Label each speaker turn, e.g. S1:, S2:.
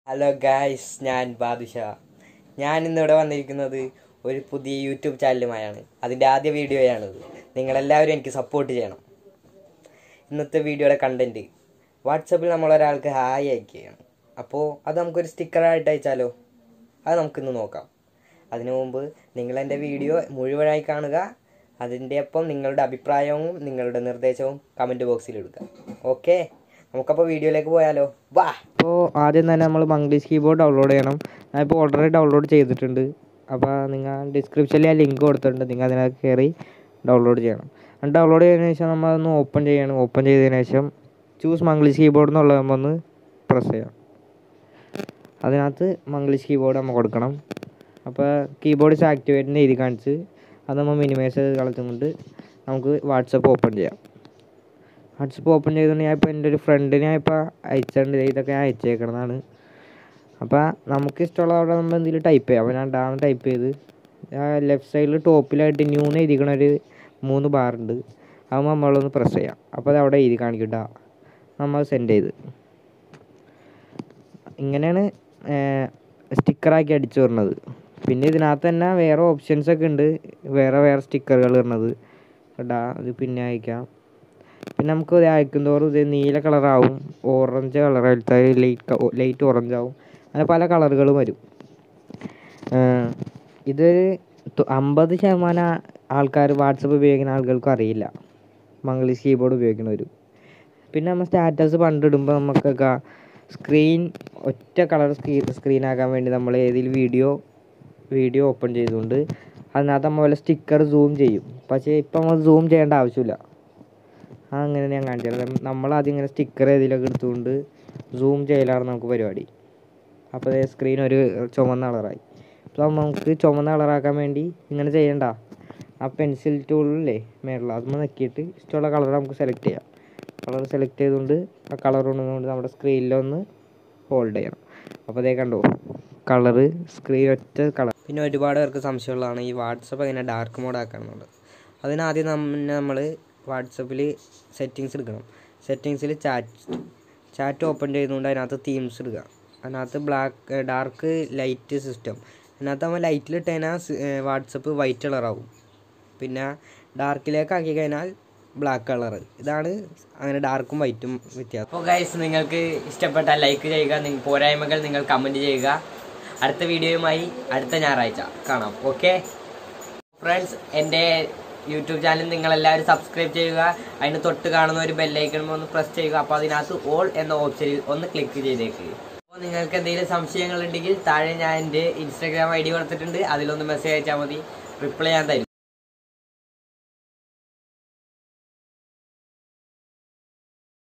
S1: hello guys ഞാൻ ബാദുഷ ഞാൻ ഇന്നിവിടെ വന്നിരിക്കുന്നത് ഒരു പുതിയ യൂട്യൂബ് ചാനലുമായാണ് അതിൻ്റെ ആദ്യ വീഡിയോയാണിത് നിങ്ങളെല്ലാവരും എനിക്ക് സപ്പോർട്ട് ചെയ്യണം ഇന്നത്തെ വീഡിയോയുടെ കണ്ടൻറ്റ് വാട്സപ്പിൽ നമ്മൾ ഒരാൾക്ക് ഹായ് അയക്കുകയാണ് അപ്പോൾ അത് നമുക്കൊരു സ്റ്റിക്കറായിട്ട് അയച്ചാലോ അത് നമുക്കിന്ന് നോക്കാം അതിനു മുമ്പ് നിങ്ങൾ എൻ്റെ വീഡിയോ മുഴുവനായി കാണുക അതിൻ്റെ ഒപ്പം നിങ്ങളുടെ അഭിപ്രായവും നിങ്ങളുടെ നിർദ്ദേശവും കമൻറ്റ് ബോക്സിൽ ഇടുക ഓക്കെ നമുക്കപ്പോൾ വീഡിയോയിലേക്ക് പോയാലോ വാ
S2: അപ്പോൾ ആദ്യം തന്നെ നമ്മൾ മംഗ്ലീഷ് കീബോർഡ് ഡൗൺലോഡ് ചെയ്യണം ഞാനിപ്പോൾ ഓൾറെഡി ഡൗൺലോഡ് ചെയ്തിട്ടുണ്ട് അപ്പോൾ നിങ്ങൾ ഡിസ്ക്രിപ്ഷനിൽ ആ ലിങ്ക് കൊടുത്തിട്ടുണ്ട് നിങ്ങൾ അതിനകത്ത് കയറി ഡൗൺലോഡ് ചെയ്യണം അത് ഡൗൺലോഡ് ചെയ്തതിന് ശേഷം നമ്മൾ അതൊന്ന് ഓപ്പൺ ചെയ്യണം ഓപ്പൺ ചെയ്തതിന് ശേഷം ചൂസ് മംഗ്ലീഷ് കീബോർഡ് എന്നുള്ളത് നമ്മൾ ഒന്ന് പ്രസ് ചെയ്യാം അതിനകത്ത് മംഗ്ലീഷ് കീബോർഡ് നമ്മൾ കൊടുക്കണം അപ്പോൾ കീബോർഡ് ഇസ് ആക്ടിവേറ്റ് എഴുതി കാണിച്ച് അത് നമ്മൾ മിനിമൈസ് ചെയ്ത് കളച്ചുകൊണ്ട് നമുക്ക് വാട്സപ്പ് ഓപ്പൺ ചെയ്യാം വാട്സപ്പ് ഓപ്പൺ ചെയ്തുകൊണ്ട് ഞാൻ ഇപ്പോൾ എൻ്റെ ഒരു ഫ്രണ്ടിനെ ഇപ്പോൾ അയച്ചിട്ടുണ്ട് ഇതൊക്കെ ഞാൻ അയച്ചേക്കണതാണ് അപ്പോൾ നമുക്ക് ഇഷ്ടമുള്ള അവിടെ നമ്മൾ എന്തെങ്കിലും ടൈപ്പ് ചെയ്യാം അപ്പോൾ ഞാൻ ഡാം ടൈപ്പ് ചെയ്ത് ലെഫ്റ്റ് സൈഡിൽ ടോപ്പിലായിട്ട് ന്യൂന്ന് എഴുതിക്കണ ഒരു മൂന്ന് ബാർ ഉണ്ട് അത് നമ്മളൊന്ന് പ്രസ് ചെയ്യാം അപ്പോൾ അത് അവിടെ എഴുതി കാണിക്കട്ട നമ്മൾ സെൻഡ് ചെയ്ത് ഇങ്ങനെയാണ് സ്റ്റിക്കറാക്കി അടിച്ചു വരുന്നത് പിന്നെ ഇതിനകത്ത് തന്നെ വേറെ ഓപ്ഷൻസ് ഒക്കെ ഉണ്ട് വേറെ വേറെ സ്റ്റിക്കറുകൾ വരുന്നത് കേട്ടാ അത് പിന്നെ അയക്കാം പിന്നെ നമുക്ക് ഇത് അയക്കും തോറും ഇത് നീല കളറാവും ഓറഞ്ച് കളർ എടുത്താൽ ലൈറ്റ് ലൈറ്റ് ഓറഞ്ച് ആവും അങ്ങനെ പല കളറുകളും വരും ഇത് അമ്പത് ശതമാനം ആൾക്കാർ വാട്സപ്പ് ഉപയോഗിക്കുന്ന ആളുകൾക്കും അറിയില്ല മംഗ്ലീഷ് കീബോർഡ് ഉപയോഗിക്കുന്നവരും പിന്നെ നമ്മൾ സ്റ്റാറ്റസ് പണ്ടിടുമ്പോൾ നമുക്കൊക്കെ സ്ക്രീൻ ഒറ്റ കളർ സ്ക്രീൻ സ്ക്രീൻ ആക്കാൻ വേണ്ടി നമ്മൾ ഏതെങ്കിലും വീഡിയോ വീഡിയോ ഓപ്പൺ ചെയ്തുകൊണ്ട് അതിനകത്ത് നമ്മൾ വല്ല സ്റ്റിക്കർ സൂം ചെയ്യും പക്ഷേ ഇപ്പം നമ്മൾ സൂം ചെയ്യേണ്ട ആവശ്യമില്ല അങ്ങനെ ഞാൻ കാണിച്ചത് നമ്മൾ ആദ്യം ഇങ്ങനെ സ്റ്റിക്കർ ഏതിലൊക്കെ എടുത്തുകൊണ്ട് സൂം ചെയ്യലാണ് നമുക്ക് പരിപാടി അപ്പോൾ സ്ക്രീൻ ഒരു ചുമന്ന കളറായി അപ്പോൾ നമുക്ക് ചുമന്ന കളറാക്കാൻ വേണ്ടി ഇങ്ങനെ ചെയ്യണ്ട ആ പെൻസിൽ ടൂളില്ലേ മേളിൽ അതൊന്ന് നോക്കിയിട്ട് ഇഷ്ടമുള്ള കളർ നമുക്ക് സെലക്ട് ചെയ്യാം കളർ സെലക്ട് ചെയ്തുകൊണ്ട് ആ കളർ കൊണ്ടുവന്നുകൊണ്ട് നമ്മുടെ സ്ക്രീനിലൊന്ന് ഹോൾഡ് ചെയ്യണം അപ്പോൾ അതേ കണ്ടോ കളറ് സ്ക്രീൻ ഒറ്റ കളർ
S1: പിന്നെ ഒരുപാട് പേർക്ക് സംശയമുള്ളതാണ് ഈ വാട്സപ്പ് എങ്ങനെ ഡാർക്ക് മോഡ് ആക്കണമെന്നുള്ളത് അതിനാദ്യം തന്നെ നമ്മൾ വാട്സപ്പിൽ സെറ്റിങ്സ് എടുക്കണം സെറ്റിങ്സിൽ ചാറ്റ് ചാറ്റ് ഓപ്പൺ ചെയ്തുകൊണ്ട് അതിനകത്ത് തീംസ് എടുക്കുക അതിനകത്ത് ബ്ലാക്ക് ഡാർക്ക് ലൈറ്റ് സിസ്റ്റം അതിനകത്ത് നമ്മൾ ലൈറ്റിലിട്ട് കഴിഞ്ഞാൽ വാട്സപ്പ് വൈറ്റ് കളറാവും പിന്നെ ഡാർക്കിലേക്ക് ആക്കി കഴിഞ്ഞാൽ ബ്ലാക്ക് കളർ ഇതാണ് അങ്ങനെ ഡാർക്കും വൈറ്റും വ്യത്യാസം അപ്പോൾ ഗൈസ് നിങ്ങൾക്ക് ഇഷ്ടപ്പെട്ടാൽ ലൈക്ക് ചെയ്യുക നിങ്ങൾ പോരായ്മകൾ നിങ്ങൾ കമൻറ്റ് ചെയ്യുക അടുത്ത വീഡിയോയുമായി അടുത്ത ഞായറാഴ്ച കാണാം ഓക്കെ ഫ്രണ്ട്സ് എൻ്റെ യൂട്യൂബ് ചാനൽ നിങ്ങളെല്ലാവരും സബ്സ്ക്രൈബ് ചെയ്യുക അതിന് തൊട്ട് കാണുന്ന ഒരു ബെല്ലൈക്കൺ ഒന്ന് പ്രസ് ചെയ്യുക അപ്പോൾ അതിനകത്ത് ഓൾ എന്ന ഓപ്ഷനിൽ ഒന്ന് ക്ലിക്ക് ചെയ്തേക്ക് അപ്പോൾ നിങ്ങൾക്ക് എന്തെങ്കിലും സംശയങ്ങൾ ഉണ്ടെങ്കിൽ താഴെ ഞാൻ എൻ്റെ ഇൻസ്റ്റാഗ്രാം ഐ ഡി കൊടുത്തിട്ടുണ്ട് അതിലൊന്ന് മെസ്സേജ് അയച്ചാൽ മതി റിപ്ലൈ ഞാൻ തരും